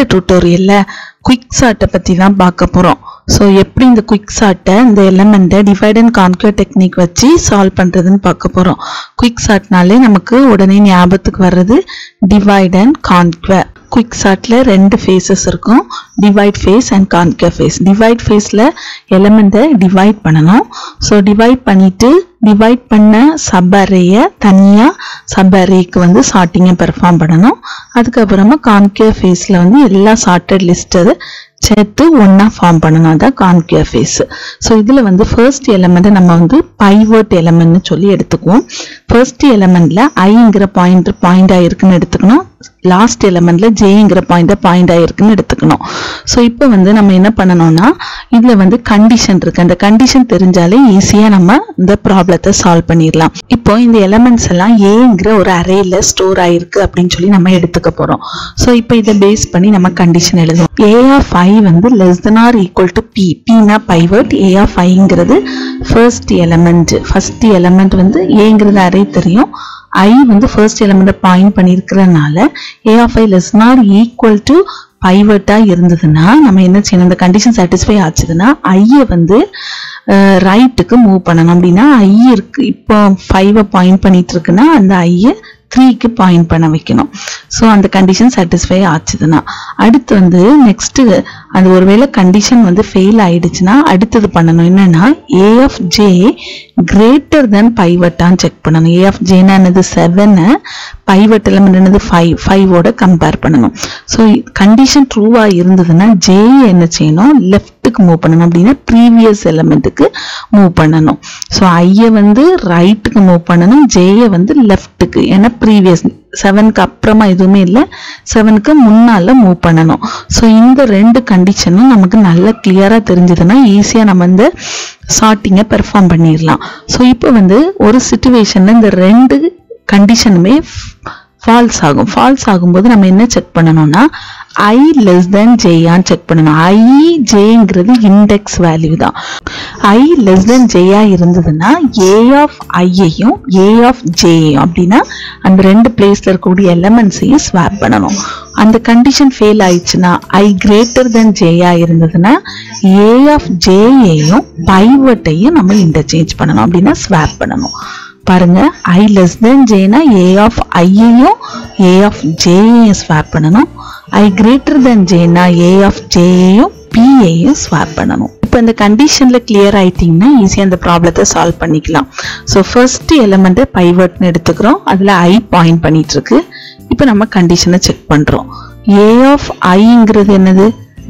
டுட்டோரியலில் quick சார்ட்டை பற்றி தான் பார்க்க போகிறோம் ஸோ எப்படி இந்த குயிக் சார்ட்டை இந்த எலமெண்ட்டை டிவைட் அண்ட் கான்கர் டெக்னிக் வச்சு சால்வ் பண்ணுறதுன்னு பார்க்க போகிறோம் குயிக் சார்ட்னாலே நமக்கு உடனே ஞாபகத்துக்கு வர்றது டிவைட் அண்ட் கான்கர் குயிக் சார்ட்டில் ரெண்டு ஃபேஸஸ் இருக்கும் divide phase and conquer phase divide ஃபேஸில் எலமெண்ட்டை டிவைட் பண்ணணும் ஸோ டிவைட் பண்ணிவிட்டு டிவைட் பண்ண சப் அரேயை தனியாக சப் அரேக்கு வந்து சார்ட்டிங்கை பெர்ஃபார்ம் பண்ணணும் அதுக்கப்புறமா கான்கேர் ஃபேஸில் வந்து எல்லா சார்ட்டட் லிஸ்ட்டை சேர்த்து ஒன்றா ஃபார்ம் பண்ணணும் அதான் கான்கேர் ஃபேஸ் ஸோ இதில் வந்து ஃபர்ஸ்ட் எலமெண்ட்டை நம்ம வந்து பைவர்ட் எலமெண்ட்னு சொல்லி எடுத்துக்குவோம் ஃபர்ஸ்ட் எலமெண்ட்ல ஐங்கிற பாயிண்ட் பாயிண்ட் ஆயிருக்குன்னு எடுத்துக்கணும் லாஸ்ட் எலமெண்ட்ல ஜேங்கிற பாயிண்ட் பாயிண்ட் ஆயிருக்குன்னு எடுத்துக்கணும் ஸோ இப்போ வந்து நம்ம என்ன பண்ணணும்னா இதில் வந்து கண்டிஷன் இருக்கு அந்த கண்டிஷன் தெரிஞ்சாலே ஈஸியாக நம்ம இந்த ப்ராப்ளத்தை சால்வ் பண்ணிடலாம் இப்போ இந்த எலமெண்ட்ஸ் எல்லாம் ஏங்கிற ஒரு அரேல ஸ்டோர் ஆயிருக்கு அப்படின்னு சொல்லி நம்ம எடுத்துக்க போகிறோம் ஸோ இப்போ இதை பேஸ் பண்ணி நம்ம கண்டிஷன் எழுதுவோம் ஏ ஆஃப் ஐ வந்து less than or equal to P பினா பைவர்ட் ஏ ஆஃப் ஐங்கிறது ஃபர்ஸ்ட் எலமெண்ட் ஃபர்ஸ்ட் எலமெண்ட் வந்து ஏங்கிறது அரே தெரியும் ஐ வந்து ஃபர்ஸ்ட் எலமெண்ட்டை பாயிண்ட் பண்ணியிருக்கிறதுனால A of I less nor equal to பைவர்ட்டாக இருந்ததுன்னா நம்ம என்ன செய்யணும் இந்த கண்டிஷன் சாட்டிஸ்ஃபை ஆச்சுதுன்னா ஐயை வந்து ரைட்டுக்கு மூவ் பண்ணணும் அப்படின்னா ஐ இருக்கு இப்போ ஃபைவை பாயிண்ட் பண்ணிட்டு இருக்குன்னா அந்த ஐயை த்ரீக்கு பாயிண்ட் பண்ண வைக்கணும் ஸோ அந்த கண்டிஷன் சாட்டிஸ்ஃபை ஆச்சுதுன்னா அடுத்து வந்து நெக்ஸ்ட் அது ஒருவேளை கண்டிஷன் வந்து ஃபெயில் ஆயிடுச்சுன்னா அடுத்தது பண்ணணும் என்னன்னா A of J greater than பைவட்டான்னு செக் பண்ணணும் ஏ ஆஃப் ஜேனா என்னது செவனு பைவட் எலமெண்ட் என்னது ஃபைவ் ஃபைவோட கம்பேர் பண்ணணும் ஸோ கண்டிஷன் ட்ரூவாக இருந்ததுன்னா ஜே என்ன செய்யணும் லெஃப்ட்டுக்கு மூவ் பண்ணணும் அப்படின்னா ப்ரீவியஸ் எலமெண்ட்டுக்கு மூவ் பண்ணணும் ஸோ ஐயை வந்து ரைட்டுக்கு மூவ் பண்ணணும் ஜேயை வந்து லெஃப்ட்டுக்கு ஏன்னா ப்ரீவியஸ் செவனுக்கு அப்புறமா எதுவுமே இல்லை செவனுக்கு முன்னால மூவ் பண்ணணும் ஸோ இந்த ரெண்டு கண்டிஷனும் நமக்கு நல்லா கிளியராக தெரிஞ்சதுன்னா ஈஸியாக நம்ம இந்த சார்ட்டிங்கை பெர்ஃபார்ம் பண்ணிடலாம் ஸோ இப்போ வந்து ஒரு சுச்சுவேஷனில் இந்த ரெண்டு கண்டிஷனுமே ஃபால்ஸ் ஆகும் ஃபால்ஸ் ஆகும்போது நம்ம என்ன செக் பண்ணணும்னா ஐ லெஸ் தென் ஜேயான்னு செக் பண்ணணும் ஐ ஜேங்கிறது இண்டெக்ஸ் வேல்யூ தான் ஐ லெஸ் தென் ஜேயா இருந்ததுன்னா ஏ ஆஃப் ஐயையும் ஏ ஆஃப் ஜேயும் அப்படின்னா அந்த ரெண்டு பிளேஸ்ல இருக்கக்கூடிய எலமெண்ட்ஸையும் ஸ்வாப் பண்ணணும் அந்த கண்டிஷன் ஃபெயில் ஆயிடுச்சுன்னா ஐ கிரேட்டர் தென் ஜேயா இருந்ததுன்னா ஏ ஆஃப் ஜேயையும் பைவட்டையும் நம்ம இன்டர்சேஞ்ச் பண்ணணும் அப்படின்னா ஸ்வாப் பண்ணணும் பாருங்க ஐ லெஸ் தென் ஜேனா ஏ ஆஃப் ஐயையும் ஏ ஆஃப் ஜேயையும் ஸ்வாப் பண்ணணும் ஐ கிரேட்டர் தென் ஜேனா ஏ ஆஃப் ஜேயையும் பியையும் ஸ்வாப் பண்ணணும் இப்போ இந்த கண்டிஷன்ல கிளியர் ஆயிட்டீங்கன்னா ஈஸியாக அந்த ப்ராப்ளத்தை சால்வ் பண்ணிக்கலாம் ஸோ ஃபர்ஸ்ட் எலமெண்ட்டை பைவர்ட்னு எடுத்துக்கிறோம் அதில் ஐ பாயிண்ட் பண்ணிட்டு இருக்கு இப்போ நம்ம கண்டிஷனை செக் பண்ணுறோம் ஏ ஆஃப் ஐங்கிறது என்னது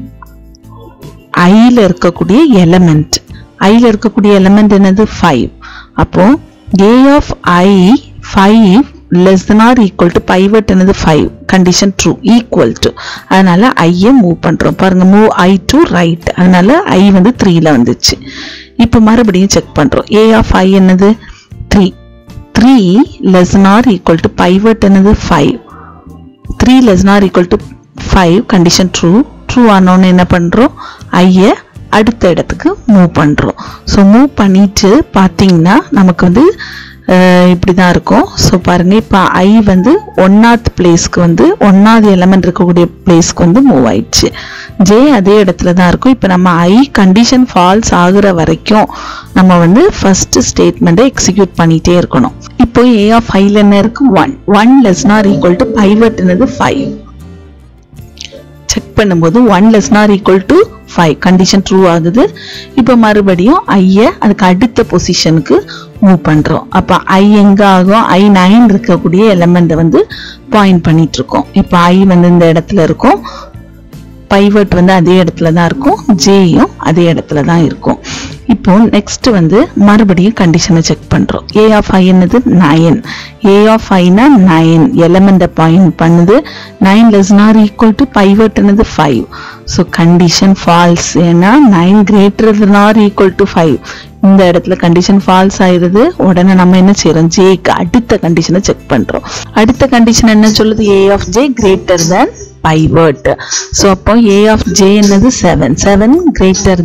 ஐல இருக்கக்கூடிய எலமெண்ட் ஐல இருக்கக்கூடிய எலமெண்ட் என்னது ஃபைவ் அப்போ A of I five less than or equal to pivot என்னது five condition true equal to அதனால ஐயை மூவ் பண்றோம் பாருங்க மூவ் ஐ டு ரைட் அதனால ஐ வந்து த்ரீல வந்துச்சு இப்போ மறுபடியும் செக் பண்றோம் ஏ ஆஃப் ஐ என்னது three three less or equal to pivot என்னது five three less or equal to five condition true true ஆனோன்னு என்ன பண்ணுறோம் ஐயை அடுத்த இடத்துக்கு மூவ் பண்ணுறோம் ஸோ மூவ் பண்ணிட்டு பார்த்தீங்கன்னா நமக்கு வந்து அஹ், இப்படி தான் இருக்கும் ஸோ பாருங்க இப்போ ஐ வந்து ஒன்னாவது பிளேஸ்க்கு வந்து ஒன்னாவது எலமெண்ட் இருக்கக்கூடிய பிளேஸ்க்கு வந்து மூவ் ஆயிடுச்சு ஜே அதே இடத்துல தான் இருக்கும் இப்போ நம்ம ஐ கண்டிஷன் ஃபால்ஸ் ஆகுற வரைக்கும் நம்ம வந்து ஃபர்ஸ்ட் ஸ்டேட்மெண்ட்டை எக்ஸிக்யூட் பண்ணிட்டே இருக்கணும் இப்போ ஏ ஆஃப் ஐல என்ன இருக்கு one one less nor equal to pivot என்னது ஃபைவ் செக் பண்ணும்போது one less nor equal to five condition true ஆகுது இப்போ மறுபடியும் ஐயை அதுக்கு அடுத்த பொசிஷனுக்கு மூவ் பண்ணுறோம் அப்போ ஐ எங்கே ஆகும் ஐ நைன் இருக்கக்கூடிய எலமெண்ட்டை வந்து பாயிண்ட் பண்ணிட்டு இருக்கோம் இப்போ ஐ வந்து இந்த இடத்துல இருக்கும் பைவட் வந்து அதே இடத்துல தான் இருக்கும் ஜேயும் அதே இடத்துல தான் இருக்கும் இப்போ நெக்ஸ்ட் வந்து மறுபடியும் கண்டிஷனை செக் பண்றோம் ஏ ஆஃப் ஐ என்னது நயன் ஏ ஆஃப் ஐனா நயன் எலமெண்ட்டை பாயிண்ட் பண்ணுது nine less nor equal to pivot என்னது ஃபைவ் ஸோ கண்டிஷன் ஃபால்ஸ் ஏன்னா nine greater nor equal to five இந்த இடத்துல கண்டிஷன் ஃபால்ஸ் ஆயிருது உடனே நம்ம என்ன செய்யறோம் ஜேக்கு அடுத்த கண்டிஷனை செக் பண்றோம் அடுத்த கண்டிஷன் என்ன சொல்லுது A of J greater than pivot so அப்போ ஏ ஆஃப் ஜே என்னது செவன் செவன் கிரேட்டர் than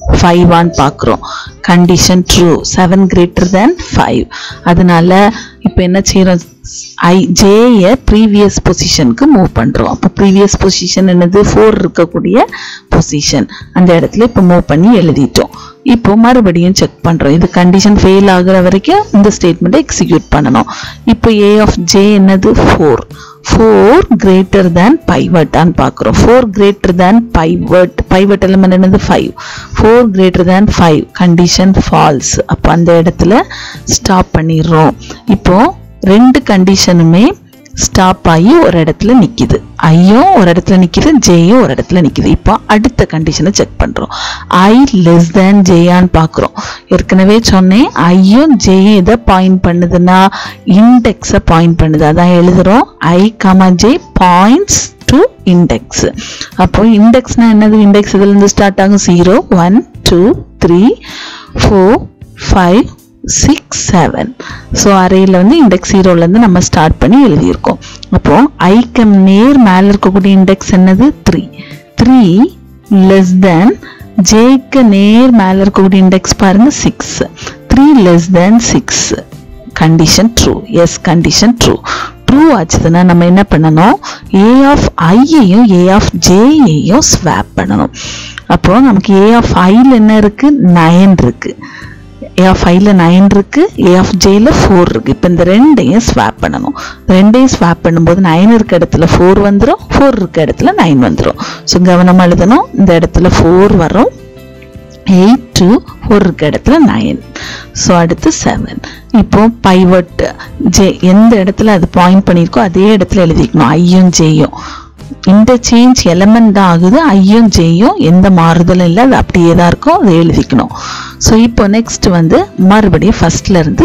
ஃபைவான்னு பார்க்குறோம் condition true seven greater than five அதனால இப்போ என்ன செய்கிறோம் ஐ ஜேயை ப்ரீவியஸ் பொசிஷனுக்கு மூவ் பண்ணுறோம் அப்போ ப்ரீவியஸ் பொசிஷன் என்னது ஃபோர் இருக்கக்கூடிய பொசிஷன் அந்த இடத்துல இப்போ மூவ் பண்ணி எழுதிட்டோம் இப்போ மறுபடியும் செக் பண்ணுறோம் இது கண்டிஷன் ஃபெயில் ஆகுற வரைக்கும் இந்த ஸ்டேட்மெண்ட்டை எக்ஸிக்யூட் பண்ணணும் இப்போ ஏ ஆஃப் ஜே என்னது ஃபோர் ஃபோர் கிரேட்டர் தேன் பைவட்டான்னு பார்க்குறோம் four greater than pivot pivot element என்னது five four greater than five condition false அப்போ அந்த இடத்துல ஸ்டாப் பண்ணிடுறோம் இப்போ ரெண்டு கண்டிஷனுமே ஸ்டாப் ஆகி ஒரு இடத்துல நிக்குது ஐயும் ஒரு இடத்துல நிக்குது ஜேயும் ஒரு இடத்துல நிக்குது இப்போ அடுத்த கண்டிஷனை செக் பண்றோம் ஐ லெஸ் தேன் ஜேயான்னு பார்க்குறோம் ஏற்கனவே சொன்னேன் ஐயும் ஜேயும் எதை பாயிண்ட் பண்ணுதுன்னா இண்டெக்ஸை பாயிண்ட் பண்ணுது அதான் எழுதுறோம் I comma J points to index அப்போ இண்டெக்ஸ்னா என்னது இண்டெக்ஸ் இதுல இருந்து ஸ்டார்ட் ஆகும் zero one two three four five six seven so அறையில் வந்து இண்டெக்ஸ் ஜீரோலேருந்து நம்ம ஸ்டார்ட் பண்ணி எழுதியிருக்கோம் அப்போ ஐக்கம் நேர் மேலே இருக்கக்கூடிய இண்டெக்ஸ் என்னது த்ரீ த்ரீ லெஸ் தென் ஜேக்கு நேர் மேலே இருக்கக்கூடிய இண்டெக்ஸ் பாருங்க six three less than six condition true yes condition true true ஆச்சுதுன்னா நம்ம என்ன பண்ணணும் ஏ ஆஃப் ஐயையும் ஏ ஆஃப் ஜேயையும் ஸ்வாப் பண்ணணும் அப்போ நமக்கு ஏ ஆஃப் ஐல என்ன இருக்கு நயன் இருக்கு ஏ ஆஃப் ஐல நைன் இருக்கு ஏ ஆஃப் ஜேல ஃபோர் இருக்கு இப்போ இந்த ரெண்டையும் ஸ்வாப் பண்ணணும் ரெண்டையும் ஸ்வாப் பண்ணும்போது நைன் இருக்க இடத்துல ஃபோர் வந்துடும் ஃபோர் இருக்க இடத்துல நைன் வந்துடும் ஸோ கவனமாக எழுதணும் இந்த இடத்துல ஃபோர் வரும் எயிட் டூ ஃபோர் இருக்க இடத்துல நைன் ஸோ அடுத்து செவன் இப்போ பைவட் ஜே எந்த இடத்துல அது பாயிண்ட் பண்ணியிருக்கோ அதே இடத்துல எழுதிக்கணும் ஐயும் ஜேயும் இன்டர்சேஞ்ச் எலமெண்ட் தான் ஆகுது ஐயும் ஜேயும் எந்த மாறுதலும் இல்லை அது அப்படியே தான் இருக்கும் அதை எழுதிக்கணும் ஸோ இப்போ நெக்ஸ்ட் வந்து மறுபடியும் ஃபர்ஸ்ட்ல இருந்து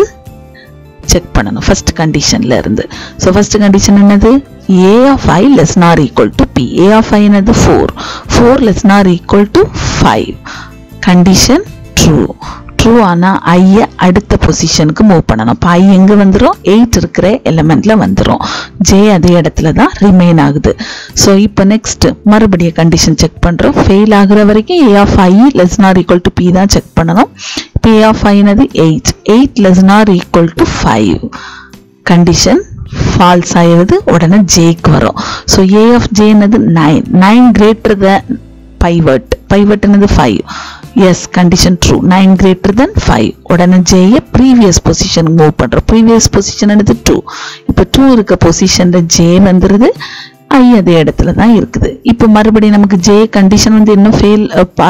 செக் பண்ணணும் ஃபர்ஸ்ட் கண்டிஷன்ல இருந்து ஸோ ஃபர்ஸ்ட் கண்டிஷன் என்னது A of I less nor equal to P A of I என்னது four four less nor equal to five condition true true ஆனால் ஐயை அடுத்த பொசிஷனுக்கு மூவ் பண்ணணும் இப்போ ஐ எங்கே வந்துடும் எயிட் இருக்கிற எலிமெண்ட்ல வந்துடும் ஜே அதே இடத்துல தான் ரிமைன் ஆகுது ஸோ இப்போ நெக்ஸ்ட் மறுபடியும் கண்டிஷன் செக் பண்ணுறோம் ஃபெயில் ஆகுற வரைக்கும் A of I less nor equal to P தான் செக் பண்ணணும் இப்போ ஏ ஆஃப் ஐனது eight eight less nor equal to five condition false ஆயிடுது உடனே ஜேக்கு வரும் ஸோ ஏ ஆஃப் ஜே என்னது nine nine greater than pivot pivot என்னது five yes condition true nine greater than five உடனே ஜேயை ப்ரீவியஸ் பொசிஷன் மூவ் பண்ணுறோம் ப்ரீவியஸ் பொசிஷன் என்னது டூ இப்போ டூ இருக்க பொசிஷனில் ஜே வந்துடுது ஐ அதே இடத்துல தான் இருக்குது இப்போ மறுபடியும் நமக்கு ஜே கண்டிஷன் வந்து இன்னும் ஃபெயில்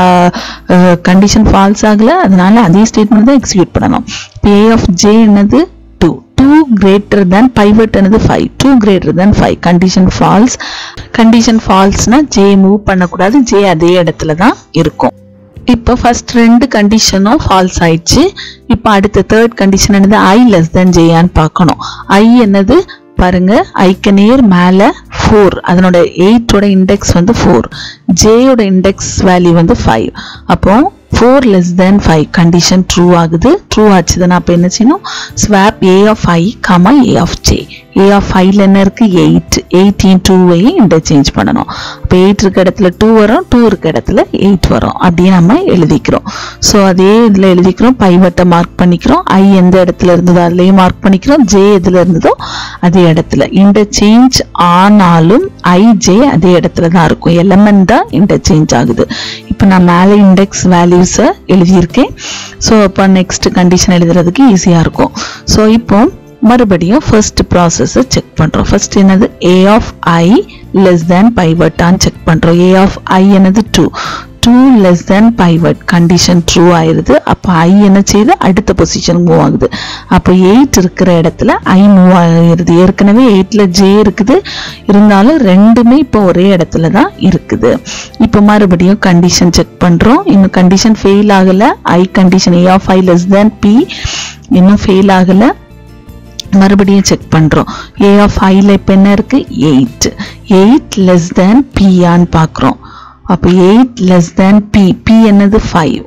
கண்டிஷன் ஃபால்ஸ் ஆகல அதனால அதே ஸ்டேட்மெண்ட் தான் எக்ஸிக்யூட் பண்ணணும் இப்போ ஏ ஆஃப் ஜே என்னது two two greater than pivot என்னது five two greater than five condition false condition ஃபால்ஸ்னா ஜே மூவ் பண்ணக்கூடாது ஜே அதே இடத்துல தான் இருக்கும் இப்போ ஃபர்ஸ்ட் ரெண்டு கண்டிஷனும் ஃபால்ஸ் ஆயிடுச்சு இப்போ அடுத்த தேர்ட் கண்டிஷன் என்னது ஐ லெஸ் தென் ஜேயான்னு பார்க்கணும் ஐ என்னது பாருங்க ஐக்கு நேர் மேலே ஃபோர் அதனோட எயிட்டோட இண்டெக்ஸ் வந்து ஃபோர் ஜேயோட இண்டெக்ஸ் வேல்யூ வந்து ஃபைவ் அப்போ four less than five condition true ஆகுது ட்ரூ ஆச்சுதுன்னா அப்போ என்ன செய்யணும் swap A of I comma A of J A of ஐல என்ன இருக்கு எயிட் எயிட்டீன் டூவையும் இன்டர்சேஞ்ச் பண்ணணும் அப்போ எயிட் இருக்க இடத்துல டூ வரும் டூ இருக்க இடத்துல எயிட் வரும் அப்படியே நம்ம எழுதிக்கிறோம் ஸோ அதே இதில் எழுதிக்கிறோம் பைவட்டை மார்க் பண்ணிக்கிறோம் ஐ எந்த இடத்துல இருந்ததோ அதுலேயும் மார்க் பண்ணிக்கிறோம் ஜே எதுல இருந்ததோ அதே இடத்துல இன்டர்சேஞ்ச் ஆனாலும் ஐ ஜே அதே இடத்துல தான் இருக்கும் எலமெண்ட் தான் இன்டர்சேஞ்ச் ஆகுது இப்போ நான் மேலே இண்டெக்ஸ் வேல்யூஸை எழுதியிருக்கேன் ஸோ அப்போ நெக்ஸ்ட் கண்டிஷன் எழுதுறதுக்கு ஈஸியாக இருக்கும் ஸோ இப்போ மறுபடியும் ஃபர்ஸ்ட் ப்ராசஸை செக் பண்ணுறோம் ஃபர்ஸ்ட் என்னது A of I less than பைவட்டான்னு செக் பண்ணுறோம் ஏ ஆஃப் ஐ என்னது two two less than pivot condition true ஆயிருது அப்போ ஐ என்ன செய்யுது அடுத்த பொசிஷன் மூவ் ஆகுது அப்போ எயிட் இருக்கிற இடத்துல ஐ மூவ் ஆகிருது ஏற்கனவே எயிட்ல ஜே இருக்குது இருந்தாலும் ரெண்டுமே இப்போ ஒரே இடத்துல தான் இருக்குது இப்போ மறுபடியும் கண்டிஷன் செக் பண்ணுறோம் இன்னும் கண்டிஷன் ஃபெயில் ஆகலை I condition A of I less than B இன்னும் ஃபெயில் ஆகலை மறுபடியும் செக் பண்ணுறோம் ஏ ஆஃப் ஐல இப்போ என்ன இருக்கு எயிட் எயிட் லெஸ் தேன் பியான்னு பார்க்குறோம் அப்போ eight less than B B என்னது ஃபைவ்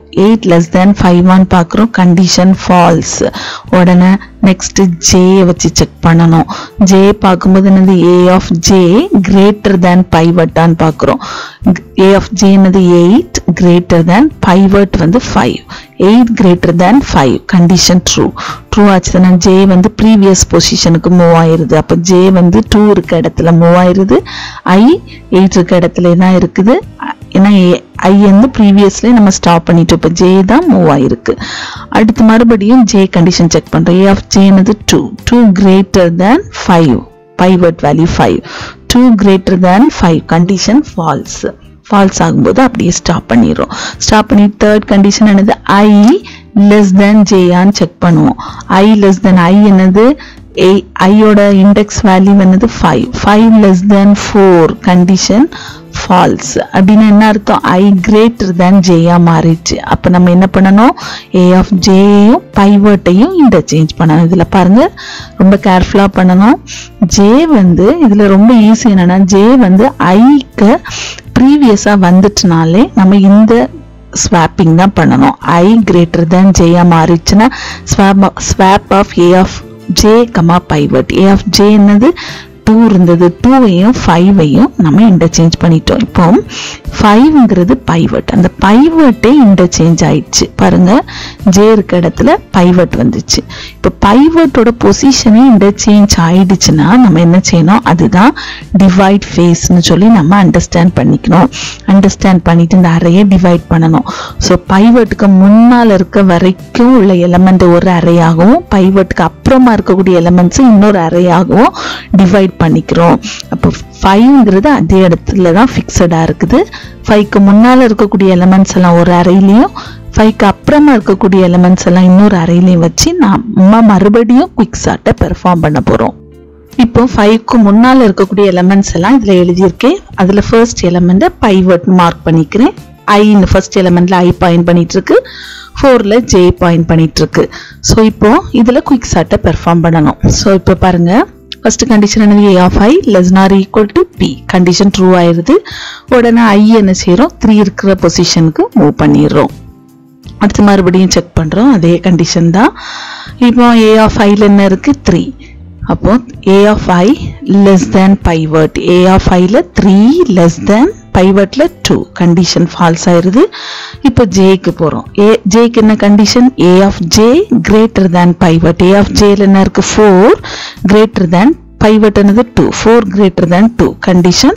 எயிட் லெஸ் தேன் ஃபைவான்னு பார்க்குறோம் கண்டிஷன் ஃபால்ஸ் உடனே நெக்ஸ்ட் ஜே வச்சு செக் பண்ணணும் ஜே பார்க்கும்போது என்னது A of J greater than பைவட்டான்னு பார்க்குறோம் ஏ ஆஃப் ஜே என்னது எயிட் கிரேட்டர் தேன் பைவட் வந்து five eight greater than five condition true true ஆச்சுன்னா ஜே வந்து ப்ரீவியஸ் பொசிஷனுக்கு மூவ் ஆயிருது அப்போ ஜே வந்து டூ இருக்க இடத்துல மூவ் ஆயிருது ஐ எயிட் இருக்க இடத்துல தான் இருக்குது ஏன்னா ஐ வந்து ப்ரீவியஸ்லேயே நம்ம ஸ்டாப் பண்ணிட்டோம் இப்போ ஜே தான் மூவ் ஆயிருக்கு அடுத்து மறுபடியும் ஜே கண்டிஷன் செக் பண்ணுறோம் ஏ ஆஃப் ஜே என்னது two two greater than five pivot value five two greater than five condition false false ஆகும்போது அப்படியே ஸ்டாப் பண்ணிடுறோம் ஸ்டாப் பண்ணி தேர்ட் கண்டிஷன் என்னது ஐ லெஸ் தென் ஜேயான்னு செக் பண்ணுவோம் ஐ லெஸ் தென் ஐ என்னது ஏ ஐயோட இண்டெக்ஸ் வேல்யூ என்னது five five less than four condition false அப்படின்னு என்ன அர்த்தம் ஐ கிரேட்டர் தேன் ஜேயா மாறிடுச்சு அப்போ நம்ம என்ன பண்ணணும் ஏ ஆஃப் ஜேயையும் பைவர்ட்டையும் இன்டர்சேஞ்ச் பண்ணணும் இதில் பாருங்க ரொம்ப கேர்ஃபுல்லாக பண்ணணும் ஜே வந்து இதில் ரொம்ப ஈஸி என்னன்னா ஜே வந்து ஐக்கு ப்ரீவியஸாக வந்துட்டுனாலே நம்ம இந்த ஸ்வாப்பிங் தான் பண்ணணும் ஐ கிரேட்டர் தேன் ஜேயா மாறிடுச்சுன்னா swap swap of A of J comma pivot A of J என்னது டூ இருந்தது டூவையும் ஃபைவையும் நம்ம இன்டர்சேஞ்ச் பண்ணிட்டோம் இப்போ ஃபைவ்ங்கிறது பைவட் அந்த பைவட்டே இன்டர்சேஞ்ச் ஆயிடுச்சு பாருங்க ஜே இருக்க இடத்துல பைவட் வந்துச்சு இப்போ பைவட்டோட பொசிஷனே இன்டர்சேஞ்ச் ஆயிடுச்சுன்னா நம்ம என்ன செய்யணும் அதுதான் டிவைட் ஃபேஸ்னு சொல்லி நம்ம அண்டர்ஸ்டாண்ட் பண்ணிக்கணும் அண்டர்ஸ்டாண்ட் பண்ணிட்டு இந்த அறையை டிவைட் பண்ணணும் ஸோ பைவட்டுக்கு முன்னால் இருக்க வரைக்கும் உள்ள எலமெண்ட் ஒரு அறையாகவும் பைவட்டுக்கு அப்புறமா இருக்கக்கூடிய எலமெண்ட்ஸ் இன்னொரு அறையாகவும் டிவைட் பண்ணிக்கிறோம் அப்போ ஃபைவ்ங்கிறது அதே இடத்துல தான் ஃபிக்ஸடாக இருக்குது ஃபைவ்க்கு முன்னால் இருக்கக்கூடிய எலமெண்ட்ஸ் எல்லாம் ஒரு அறையிலையும் ஃபைவ்க்கு அப்புறமா இருக்கக்கூடிய எலமெண்ட்ஸ் எல்லாம் இன்னொரு அறையிலையும் வச்சு நம்ம மறுபடியும் குவிக் சார்ட்டை பெர்ஃபார்ம் பண்ண போகிறோம் இப்போ ஃபைவ்க்கு முன்னால் இருக்கக்கூடிய எலமெண்ட்ஸ் எல்லாம் இதில் எழுதியிருக்கேன் அதில் ஃபர்ஸ்ட் எலமெண்ட்டை பைவட் மார்க் பண்ணிக்கிறேன் ஐ இந்த ஃபர்ஸ்ட் எலமெண்ட்ல ஐ பாயிண்ட் பண்ணிட்டு இருக்கு ஃபோரில் ஜே பாயிண்ட் பண்ணிட்டு இருக்கு ஸோ இப்போ இதில் குவிக் சார்ட்டை பெர்ஃபார்ம் பண்ணணும் ஸோ இப்போ பாருங்க ஃபர்ஸ்ட் கண்டிஷன் என்னது A of I less nor equal to B condition true ஆயிருது உடனே ஐ என்ன செய்கிறோம் த்ரீ இருக்கிற பொசிஷனுக்கு மூவ் பண்ணிடுறோம் அடுத்து மறுபடியும் செக் பண்ணுறோம் அதே கண்டிஷன் தான் இப்போ ஏ ஆஃப் ஐல என்ன இருக்கு த்ரீ அப்போ A of I less than pivot A of ஐல த்ரீ லெஸ் தேன் பைவர்ட்ல டூ கண்டிஷன் ஃபால்ஸ் ஆயிருது இப்போ ஜேக்கு போகிறோம் ஏ ஜேக்கு என்ன condition A of J greater than pivot A of ஜேல என்ன இருக்கு ஃபோர் கிரேட்டர் தேன் பைவர்ட் என்னது two four greater than two condition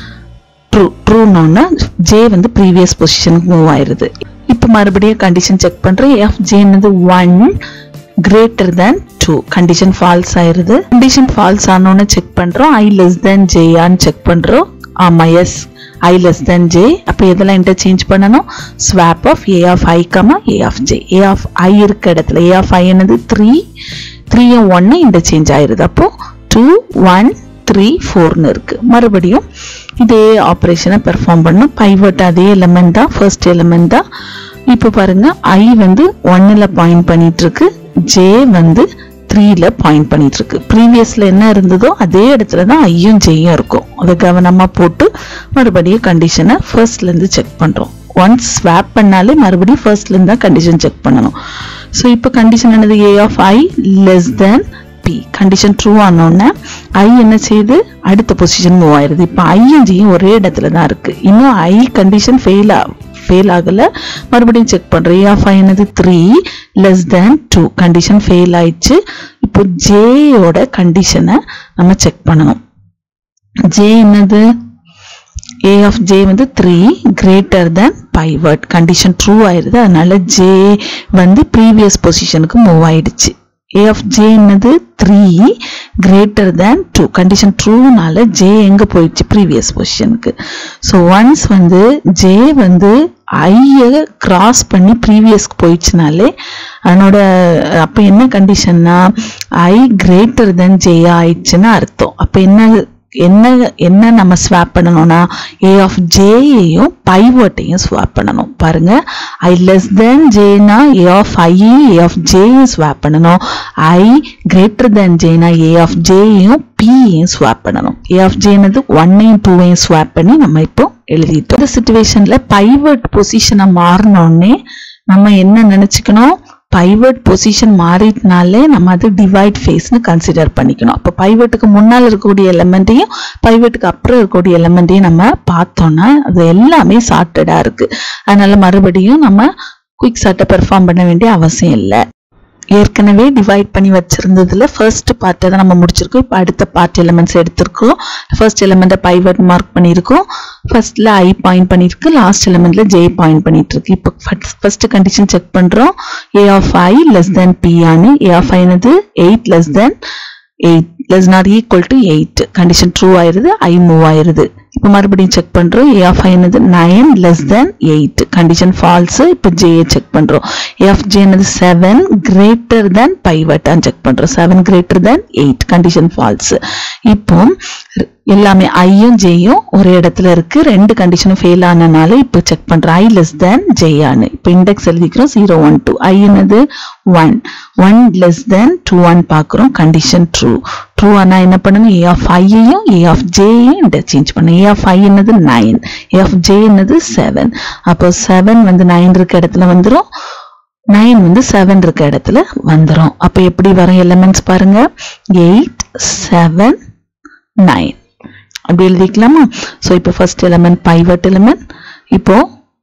true ட்ரூன்னு ஜே வந்து ப்ரீவியஸ் பொசிஷனுக்கு மூவ் ஆயிருது இப்போ மறுபடியும் கண்டிஷன் செக் பண்ணுறேன் எஃப் ஜே என்னது one greater than two condition false ஆயிருது கண்டிஷன் ஃபால்ஸ் ஆனோன்னு செக் பண்ணுறோம் ஐ லெஸ் தேன் ஜேயான்னு செக் பண்ணுறோம் ஆமாம் yes I less than J அப்போ இதெல்லாம் இன்டர்சேஞ்ச் பண்ணணும் swap of A of I comma A of J A of I இருக்க இடத்துல ஏ ஆஃப் ஐ என்னது த்ரீ த்ரீயும் ஒன்று இன்டர்சேஞ்ச் ஆயிருது அப்போ டூ ஒன் த்ரீ ஃபோர்னு இருக்கு மறுபடியும் இதே ஆப்ரேஷனை பெர்ஃபார்ம் பண்ணும் பைவட் அதே எலமெண்ட் தான் ஃபர்ஸ்ட் எலமெண்ட் தான் இப்போ பாருங்க ஐ வந்து ஒன்னில் பாயிண்ட் பண்ணிட்டு இருக்கு ஜே வந்து த்ரீல பாயிண்ட் பண்ணிட்டு இருக்கு ப்ரீவியஸ்ல என்ன இருந்ததோ அதே இடத்துல தான் ஐயும் ஜேயும் இருக்கும் அதை கவனமா போட்டு மறுபடியும் கண்டிஷனை ஃபர்ஸ்ட்ல இருந்து செக் பண்றோம் ஒன்ஸ் ஸ்வாப் பண்ணாலே மறுபடியும் ஃபர்ஸ்ட்ல இருந்து தான் கண்டிஷன் செக் பண்ணணும் ஸோ இப்போ கண்டிஷன் என்னது A of I less than B condition true ஆனோடனே ஐ என்ன செய்யுது அடுத்த பொசிஷன் மூவ் ஆயிருது இப்போ ஐயும் ஜியும் ஒரே இடத்துல தான் இருக்கு இன்னும் ஐ கண்டிஷன் ஃபெயில் ஆ ஃபெயில் ஆகல மறுபடியும் செக் பண்றேன் ஏ ஆஃப் ஐ என்னது three less than two condition fail ஆயிடுச்சு இப்போ ஜேயோட கண்டிஷனை நம்ம செக் பண்ணணும் ஜே என்னது ஏ ஆஃப் ஜே வந்து three greater than pivot condition true ஆயிருது அதனால ஜே வந்து ப்ரீவியஸ் பொசிஷனுக்கு மூவ் ஆயிடுச்சு ஏ ஆஃப் ஜே என்னது three greater than two condition ட்ரூனால ஜே எங்க போயிடுச்சு ப்ரீவியஸ் பொசிஷனுக்கு ஸோ ஒன்ஸ் வந்து ஜே வந்து ஐயை கிராஸ் பண்ணி ப்ரீவியஸ்க்கு போயிடுச்சுனாலே அதனோட அப்போ என்ன கண்டிஷன்னா ஐ கிரேட்டர் தென் ஜே ஆயிடுச்சுன்னு அர்த்தம் அப்போ என்ன என்ன என்ன நம்ம ஸ்வாப் பண்ணணும்னா ஏ ஆஃப் ஜேயையும் பைவர்ட்டையும் ஸ்வாப் பண்ணணும் பாருங்க ஐ லெஸ் தென் ஜேனா ஏ ஆஃப் ஐயும் ஏ ஆஃப் ஜேயும் ஸ்வாப் பண்ணணும் ஐ கிரேட்டர் தென் ஜேனா ஏ ஆஃப் ஜேயையும் பியையும் ஸ்வாப் பண்ணணும் ஏ ஆஃப் ஜேனது ஒன்னையும் டூவையும் ஸ்வாப் பண்ணி நம்ம இப்போ எழுதிட்டோம் இந்த சுச்சுவேஷன்ல பைவர்ட் பொசிஷனை மாறினோடனே நம்ம என்ன நினைச்சுக்கணும் பைவட் பொசிஷன் மாறிட்டனாலே நம்ம அது டிவைட் ஃபேஸ்னு கன்சிடர் பண்ணிக்கணும் அப்போ பைவட்டுக்கு முன்னால் இருக்கக்கூடிய எலமெண்ட்டையும் பைவட்டுக்கு அப்புறம் இருக்கக்கூடிய எலமெண்ட்டையும் நம்ம பார்த்தோம்னா அது எல்லாமே சார்ட்டடாக இருக்கு அதனால மறுபடியும் நம்ம குயிக் சார்ட்டை பெர்ஃபார்ம் பண்ண வேண்டிய அவசியம் இல்லை ஏற்கனவே டிவைட் பண்ணி வச்சிருந்ததுல ஃபர்ஸ்ட் பார்ட்டை தான் நம்ம முடிச்சிருக்கோம் இப்போ அடுத்த பார்ட் எலிமெண்ட்ஸ் எடுத்திருக்கோம் ஃபர்ஸ்ட் எலிமெண்ட்டை பைவட் மார்க் பண்ணியிருக்கோம் ஃபர்ஸ்ட்ல ஐ பாயிண்ட் பண்ணியிருக்கு லாஸ்ட் எலிமெண்ட்ல ஜே பாயிண்ட் பண்ணிட்டு இருக்கு இப்போ ஃபர்ஸ்ட் கண்டிஷன் செக் பண்றோம் A of I less than B ஆனு ஏ ஆஃப் ஐனது eight less than eight less not equal to eight condition true ஆயிருது ஐ மூவ் ஆயிருது இப்போ மறுபடியும் செக் பண்றோம் ஏ ஆஃப் ஐனது nine less than eight condition false இப்போ ஜே செக் பண்றோம் ஏ ஆஃப் ஜே என்னது செவன் கிரேட்டர் தென் பைவட்டான்னு செக் பண்றோம் seven greater than eight condition false இப்போ எல்லாமே ஐயும் ஜேயும் ஒரு இடத்துல இருக்கு ரெண்டு கண்டிஷனும் ஃபெயில் ஆனனால இப்போ செக் பண்றோம் ஐ லெஸ் தென் ஜேயான்னு இப்போ இண்டெக்ஸ் எழுதிக்கிறோம் ஜீரோ ஒன் டூ ஐ என்னது one one less than two one பார்க்குறோம் கண்டிஷன் ட்ரூ ட்ரூ ஆனா என்ன பண்ணணும் ஏ ஆஃப் ஐயையும் ஏ ஆஃப் ஜேயும் இன்டர்சேஞ்ச் பண்ணணும் ஏ ஆஃப் ஐ என்னது நைன் ஏ ஆஃப் ஜே என்னது செவன் அப்போ செவன் வந்து நைன் இருக்க இடத்துல வந்துரும் நைன் வந்து செவன் இருக்க இடத்துல வந்துரும் அப்போ எப்படி வரும் எலிமெண்ட்ஸ் பாருங்க எயிட் செவன் நைன் அப்படி எழுதிக்கலாமா ஸோ இப்போ ஃபர்ஸ்ட் எலிமெண்ட் பைவட் எலிமெண்ட் இப்போ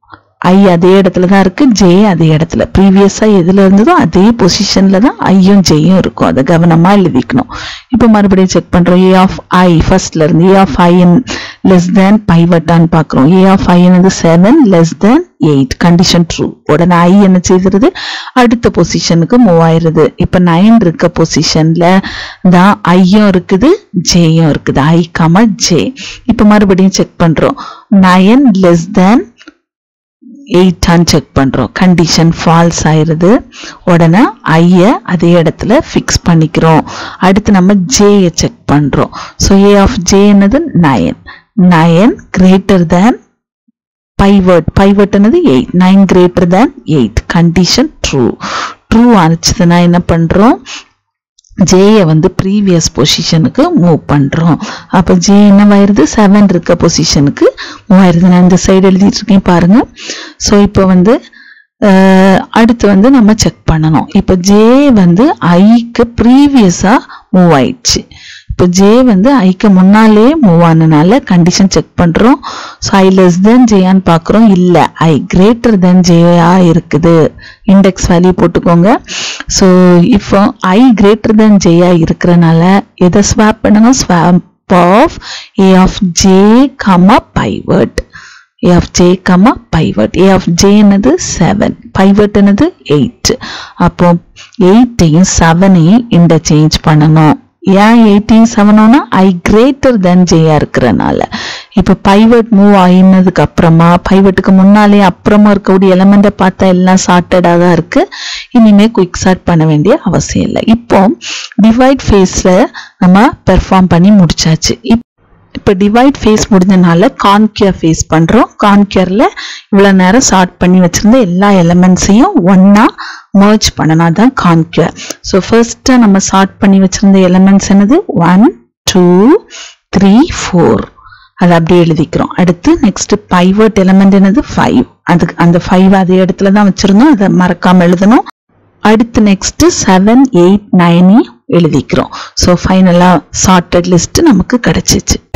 ஐ அதே இடத்துல தான் இருக்கு ஜே அதே இடத்துல ப்ரீவியஸா எதுல இருந்ததோ அதே பொசிஷன்ல தான் ஐயும் ஜேயும் இருக்கும் அதை கவனமா எழுதிக்கணும் இப்போ மறுபடியும் செக் பண்றோம் ஏ ஆஃப் ஐ ஃபர்ஸ்ட்ல இருந்து ஏ ஆஃப் ஐ லெஸ் தேன் பைவட்டான்னு பாக்குறோம் ஏ ஆஃப் ஐ என்னது seven less than eight condition true உடனே ஐ என்ன செய்திருது அடுத்த பொசிஷனுக்கு மூவ் ஆயிருது இப்ப நைன் இருக்க பொசிஷன்ல தான் ஐயும் இருக்குது ஜேயும் இருக்குது ஐ கம ஜே இப்ப மறுபடியும் செக் பண்றோம் நயன் லெஸ் தேன் எயிட்டான்னு செக் பண்றோம் கண்டிஷன் ஃபால்ஸ் ஆயிருது உடனே ஐய அதே இடத்துல ஃபிக்ஸ் பண்ணிக்கிறோம் அடுத்து நம்ம ஜேயை செக் பண்றோம் ஸோ ஏ ஆஃப் ஜே என்னது nine nine greater than pivot pivot என்னது eight nine greater than eight condition true true ஆனிச்சதுன்னா என்ன பண்றோம் ஜேயை வந்து ப்ரீவியஸ் பொசிஷனுக்கு மூவ் பண்றோம் அப்போ ஜே என்னவாயிருது செவன் இருக்க பொசிஷனுக்கு மூவ் ஆயிருது நான் இந்த சைடு எழுதிட்டு இருக்கேன் பாருங்க ஸோ இப்போ வந்து அஹ், அடுத்து வந்து நம்ம செக் பண்ணணும் இப்போ ஜே வந்து ஐக்கு ப்ரீவியஸா மூவ் ஆயிடுச்சு இப்போ ஜே வந்து ஐக்கு முன்னாலே மூவ் ஆனனால கண்டிஷன் செக் பண்றோம் ஸோ ஐ லெஸ் தென் ஜேயான்னு பார்க்குறோம் இல்லை ஐ கிரேட்டர் தென் ஜேயா இருக்குது இண்டெக்ஸ் வேல்யூ போட்டுக்கோங்க ஸோ இப்போ ஐ கிரேட்டர் தென் ஜேயா இருக்கிறனால எதை ஸ்வாப் பண்ணணும் swap of A of J comma pivot A of J comma pivot A of J என்னது செவன் பைவர்ட் என்னது எயிட் அப்போ எயிட்டையும் செவனையும் இன்டர்சேஞ்ச் பண்ணணும் ஏன் எயிட்டையும் செவனோனா ஐ கிரேட்டர் தென் ஜேயா இருக்கிறனால இப்போ பைவட் மூவ் ஆயினதுக்கு அப்புறமா பைவட்டுக்கு முன்னாலே அப்புறமா இருக்கக்கூடிய எலமெண்ட்டை பார்த்தா எல்லாம் சார்ட்டடாக தான் இருக்கு இனிமே குயிக் சார்ட் பண்ண வேண்டிய அவசியம் இல்லை இப்போ டிவைட் ஃபேஸ்ல நம்ம பெர்ஃபார்ம் பண்ணி முடிச்சாச்சு இப் இப்போ டிவைட் ஃபேஸ் முடிஞ்சனால கான்கியர் ஃபேஸ் பண்றோம் கான்கியர்ல இவ்வளவு நேரம் சார்ட் பண்ணி வச்சிருந்த எல்லா எலமெண்ட்ஸையும் ஒண்ணா merge பண்ணனா தான் கான்கியர் ஸோ ஃபர்ஸ்ட் நம்ம சார்ட் பண்ணி வச்சிருந்த எலமெண்ட்ஸ் என்னது ஒன் டூ த்ரீ ஃபோர் அதை அப்படியே எழுதிக்கிறோம் அடுத்து நெக்ஸ்ட் பைவர்ட் எலமெண்ட் என்னது ஃபைவ் அதுக்கு அந்த ஃபைவ் அதே இடத்துல தான் வச்சிருந்தோம் அதை மறக்காம எழுதணும் அடுத்து நெக்ஸ்ட் செவன் எயிட் நைனையும் எழுதிக்கிறோம் ஸோ ஃபைனலாக சார்ட்டட் லிஸ்ட் நமக்கு கிடைச்சிச்சு